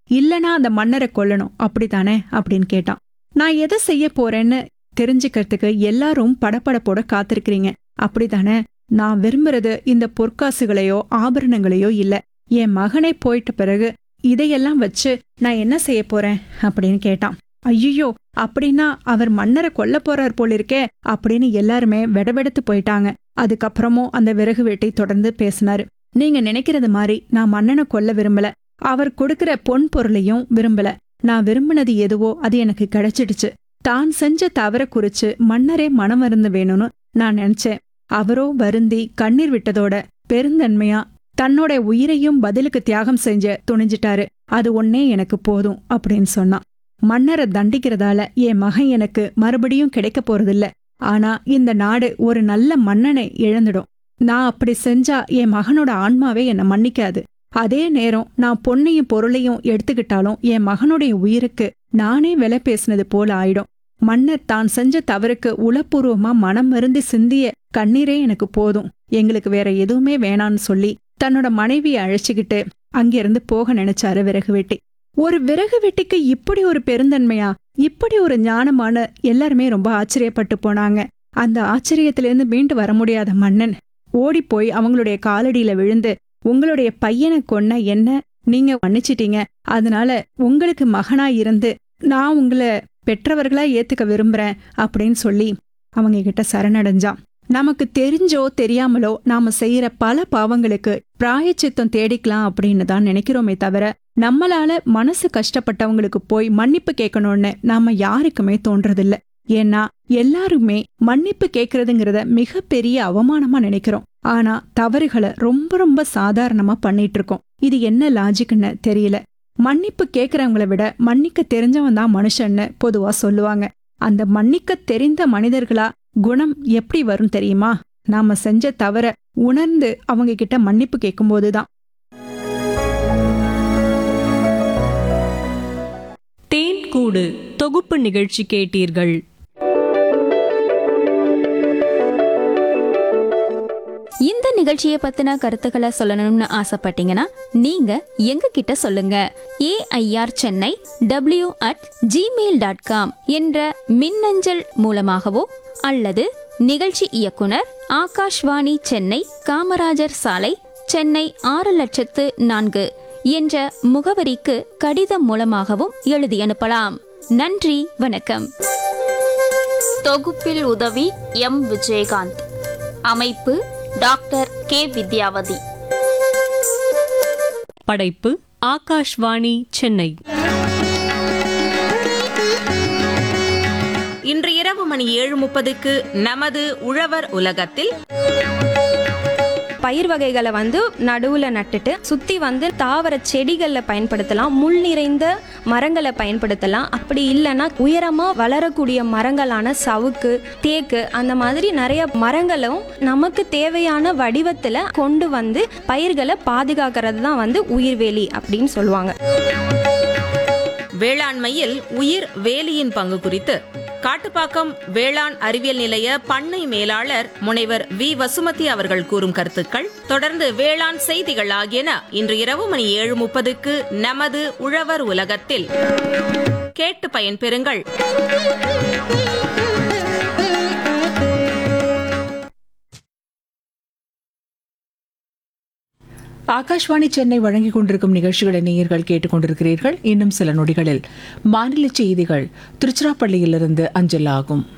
இல்லனா அந்த மன்னரை கொல்லணும் அப்படித்தானே அப்படின்னு கேட்டான் நான் எதை செய்ய போறேன்னு தெரிஞ்சுக்கிறதுக்கு எல்லாரும் படபடப்போட காத்திருக்கிறீங்க அப்படித்தானே நான் விரும்புறது இந்த பொற்காசுகளையோ ஆபரணங்களையோ இல்ல என் மகனை போயிட்ட பிறகு இதையெல்லாம் வச்சு நான் என்ன செய்ய போறேன் அப்படின்னு கேட்டான் ஐயோ அப்படின்னா அவர் மன்னரை கொல்ல போறார் போல இருக்கே அப்படின்னு எல்லாருமே வெடவெடுத்து போயிட்டாங்க அதுக்கப்புறமும் அந்த விறகு வெட்டி தொடர்ந்து பேசினாரு நீங்க நினைக்கிறது மாதிரி நான் மன்னனை கொல்ல விரும்பல அவர் கொடுக்கிற பொன் பொருளையும் விரும்பல நான் விரும்பினது எதுவோ அது எனக்கு கிடைச்சிடுச்சு தான் செஞ்ச தவற குறிச்சு மன்னரே மனம் மருந்து வேணும்னு நான் நினைச்சேன் அவரோ வருந்தி கண்ணீர் விட்டதோட பெருந்தன்மையா தன்னோட உயிரையும் பதிலுக்கு தியாகம் செஞ்ச துணிஞ்சிட்டாரு அது ஒன்னே எனக்கு போதும் அப்படின்னு சொன்னான் மன்னரை தண்டிக்கிறதால என் மகன் எனக்கு மறுபடியும் கிடைக்க போறதில்ல ஆனா இந்த நாடு ஒரு நல்ல மன்னனை இழந்துடும் நான் அப்படி செஞ்சா என் மகனோட ஆன்மாவே என்னை மன்னிக்காது அதே நேரம் நான் பொன்னையும் பொருளையும் எடுத்துக்கிட்டாலும் என் மகனுடைய உயிருக்கு நானே விலை பேசினது போல ஆயிடும் மன்னர் தான் செஞ்ச தவறுக்கு உளப்பூர்வமா மனம் மருந்தி சிந்திய கண்ணீரே எனக்கு போதும் எங்களுக்கு வேற எதுவுமே வேணான்னு சொல்லி தன்னோட மனைவியை அழைச்சிக்கிட்டு அங்கிருந்து போக நினைச்சாரு விறகு வெட்டி ஒரு விறகு வெட்டிக்கு இப்படி ஒரு பெருந்தன்மையா இப்படி ஒரு ஞானமான எல்லாருமே ரொம்ப ஆச்சரியப்பட்டு போனாங்க அந்த ஆச்சரியத்திலிருந்து மீண்டு வர முடியாத மன்னன் ஓடிப்போய் அவங்களுடைய காலடியில விழுந்து உங்களுடைய பையனை கொன்ன என்ன நீங்க மன்னிச்சிட்டீங்க அதனால உங்களுக்கு மகனா இருந்து நான் உங்களை பெற்றவர்களா ஏத்துக்க விரும்புறேன் அப்படின்னு சொல்லி அவங்க கிட்ட சரணடைஞ்சான் நமக்கு தெரிஞ்சோ தெரியாமலோ நாம செய்யற பல பாவங்களுக்கு பிராயச்சித்தம் தேடிக்கலாம் அப்படின்னு தான் நினைக்கிறோமே தவிர நம்மளால மனசு கஷ்டப்பட்டவங்களுக்கு போய் மன்னிப்பு கேட்கணும்னு நாம யாருக்குமே தோன்றதில்ல ஏன்னா எல்லாருமே மன்னிப்பு கேட்கறதுங்கிறத மிகப்பெரிய அவமானமா நினைக்கிறோம் ஆனா தவறுகளை ரொம்ப ரொம்ப சாதாரணமா பண்ணிட்டு இருக்கோம் இது என்ன லாஜிக்னு தெரியல மன்னிப்பு கேட்கறவங்கள விட மன்னிக்க தெரிஞ்சவன் தான் மனுஷன்னு பொதுவா சொல்லுவாங்க அந்த மன்னிக்க தெரிந்த மனிதர்களா குணம் எப்படி வரும் தெரியுமா நாம செஞ்ச தவற உணர்ந்து அவங்க கிட்ட மன்னிப்பு கேட்கும்போது தான் தேன் கூடு தொகுப்பு நிகழ்ச்சி கேட்டீர்கள் இந்த நிகழ்ச்சியை பத்தின கருத்துக்களை சொல்லணும்னு ஆசைப்பட்டீங்கன்னா நீங்க எங்க கிட்ட சொல்லுங்க AIR Chennai W at Gmail dot com என்ற மின்னஞ்சல் மூலமாகவோ அல்லது நிகழ்ச்சி இயக்குனர் ஆகாஷ்வாணி சென்னை காமராஜர் சாலை சென்னை ஆறு லட்சத்து நான்கு என்ற முகவரிக்கு கடிதம் மூலமாகவும் எழுதி அனுப்பலாம் நன்றி வணக்கம் தொகுப்பில் உதவி எம் விஜயகாந்த் அமைப்பு டாக்டர் கே வித்யாவதி படைப்பு ஆகாஷ்வாணி சென்னை இன்று இரவு மணி ஏழு முப்பதுக்கு நமது உழவர் உலகத்தில் பயிர் வகைகளை வந்து நடுவுல நட்டுட்டு சுத்தி வந்து தாவர செடிகளில் பயன்படுத்தலாம் முள் நிறைந்த மரங்களை பயன்படுத்தலாம் அப்படி இல்லைன்னா உயரமா வளரக்கூடிய மரங்களான சவுக்கு தேக்கு அந்த மாதிரி நிறைய மரங்களும் நமக்கு தேவையான வடிவத்துல கொண்டு வந்து பயிர்களை பாதுகாக்கிறது தான் வந்து உயிர்வேலி அப்படின்னு சொல்லுவாங்க வேளாண்மையில் உயிர் வேலியின் பங்கு குறித்து காட்டுப்பாக்கம் வேளாண் அறிவியல் நிலைய பண்ணை மேலாளர் முனைவர் வி வசுமதி அவர்கள் கூறும் கருத்துக்கள் தொடர்ந்து வேளாண் செய்திகள் ஆகியன இன்று இரவு மணி ஏழு முப்பதுக்கு நமது உழவர் உலகத்தில் கேட்டு பயன்பெறுங்கள் ஆகாஷ்வாணி சென்னை வழங்கிக் கொண்டிருக்கும் நிகழ்ச்சிகளை நேயர்கள் கேட்டுக்கொண்டிருக்கிறீர்கள் இன்னும் சில நொடிகளில் மாநில செய்திகள் திருச்சிராப்பள்ளியிலிருந்து அஞ்சல் ஆகும்